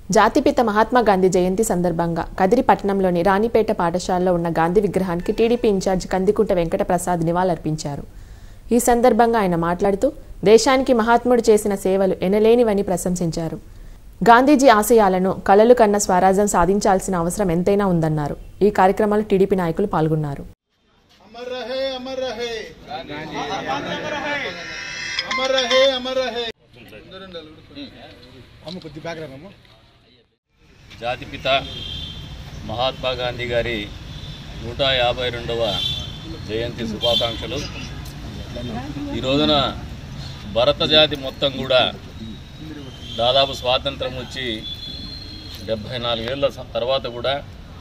జాతిపిత మహాత్మా గాంధీ జయంతి సందర్భంగా కదిరి పట్టణంలోని రాణిపేట పాఠశాలలో ఉన్న గాంధీ విగ్రహానికి టీడీపీ ఇన్ఛార్జ్ కందికుంట వెంకట ప్రసాద్ నివాళులర్పించారు ఈ సందర్భంగా ఆయన మాట్లాడుతూ దేశానికి మహాత్ముడు చేసిన సేవలు ఎనలేనివని ప్రశంసించారు గాంధీజీ ఆశయాలను కలలు కన్న స్వరాజ్యం సాధించాల్సిన అవసరం ఎంతైనా ఉందన్నారు ఈ కార్యక్రమంలో టీడీపీ నాయకులు పాల్గొన్నారు अमर रहे अमर रहे अमर रहे अमर रहे అమ్మ కొద్ది బ్యాక్ రానమ్మ జాతిపిత మహాత్మా గాంధీ గారి నూట యాభై రెండవ జయంతి శుభాకాంక్షలు ఈ రోజున భరత జాతి మొత్తం కూడా దాదాపు స్వాతంత్రం వచ్చి డెబ్భై నాలుగేళ్ల స- తర్వాత కూడా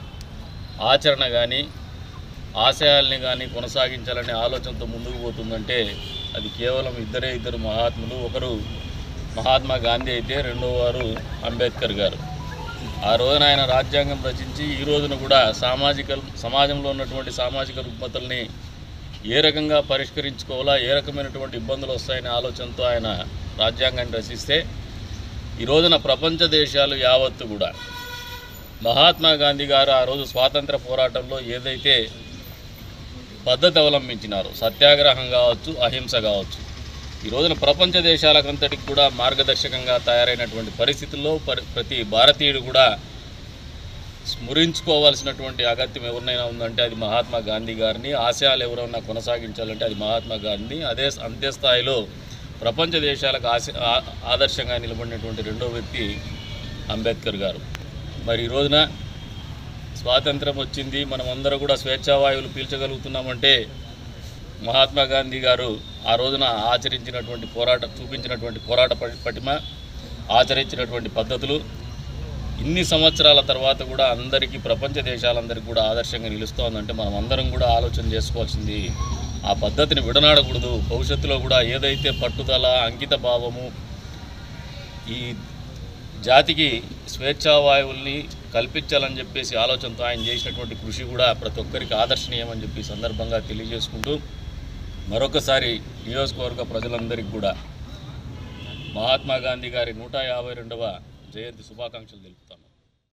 ఆచరణ కానీ ఆశయాల్ని కానీ కొనసాగించాలనే ఆలోచనతో ముందుకు పోతుందంటే అది కేవలం ఇద్దరే ఇద్దరు మహాత్ములు ఒకరు మహాత్మా గాంధీ అయితే రెండో వారు అంబేద్కర్ గారు ఆ రోజున ఆయన రాజ్యాంగం రచించి ఈ రోజున కూడా సామాజిక సమాజంలో ఉన్నటువంటి సామాజిక రుగ్మతల్ని ఏ రకంగా పరిష్కరించుకోవాలా ఏ రకమైనటువంటి ఇబ్బందులు వస్తాయనే ఆలోచనతో ఆయన రాజ్యాంగాన్ని రచిస్తే ఈ రోజున ప్రపంచ దేశాలు యావత్తు కూడా మహాత్మా గాంధీ గారు ఆ రోజు స్వాతంత్ర పోరాటంలో ఏదైతే పద్ధతి అవలంబించినారో సత్యాగ్రహం కావచ్చు అహింస కావచ్చు ఈ రోజున ప్రపంచ దేశాలకంతటికి కూడా మార్గదర్శకంగా తయారైనటువంటి పరిస్థితుల్లో పరి- ప్రతి భారతీయుడు కూడా స్మరించుకోవాల్సినటువంటి అగత్యం ఎవరినైనా ఉందంటే అది మహాత్మా గాంధీ గారిని ఆశయాలు ఎవరైనా కొనసాగించాలంటే అది మహాత్మా గాంధీ అదే అంతే స్థాయిలో ప్రపంచ దేశాలకు ఆశ ఆ- ఆదర్శంగా నిలబడినటువంటి రెండో వ్యక్తి అంబేద్కర్ గారు మరి ఈ రోజున స్వాతంత్రం వచ్చింది మనమందరం కూడా స్వేచ్ఛావాయువులు పీల్చగలుగుతున్నామంటే మహాత్మా గాంధీ గారు ఆ రోజున ఆచరించినటువంటి పోరాట చూపించినటువంటి పోరాట ప- పటిమ ఆచరించినటువంటి పద్ధతులు ఇన్ని సంవత్సరాల తర్వాత కూడా అందరికీ ప్రపంచ దేశాలందరికీ కూడా ఆదర్శంగా నిలుస్తోందంటే మనం అందరం కూడా ఆలోచన చేసుకోవాల్సింది ఆ పద్ధతిని విడనాడకూడదు భవిష్యత్తులో కూడా ఏదైతే పట్టుదల అంకిత భావము ఈ జాతికి స్వేచ్ఛావాయువుల్ని కల్పించాలని చెప్పేసి ఆలోచనతో ఆయన చేసినటువంటి కృషి కూడా ప్రతి ఒక్కరికి ఆదర్శనీయమని చెప్పి ఈ సందర్భంగా తెలియజేసుకుంటూ మరొకసారి నియోజకవర్గ ప్రజలందరికీ కూడా మహాత్మా గాంధీ గారి నూట యాభై రెండవ జయంతి శుభాకాంక్షలు తెలుపుతాను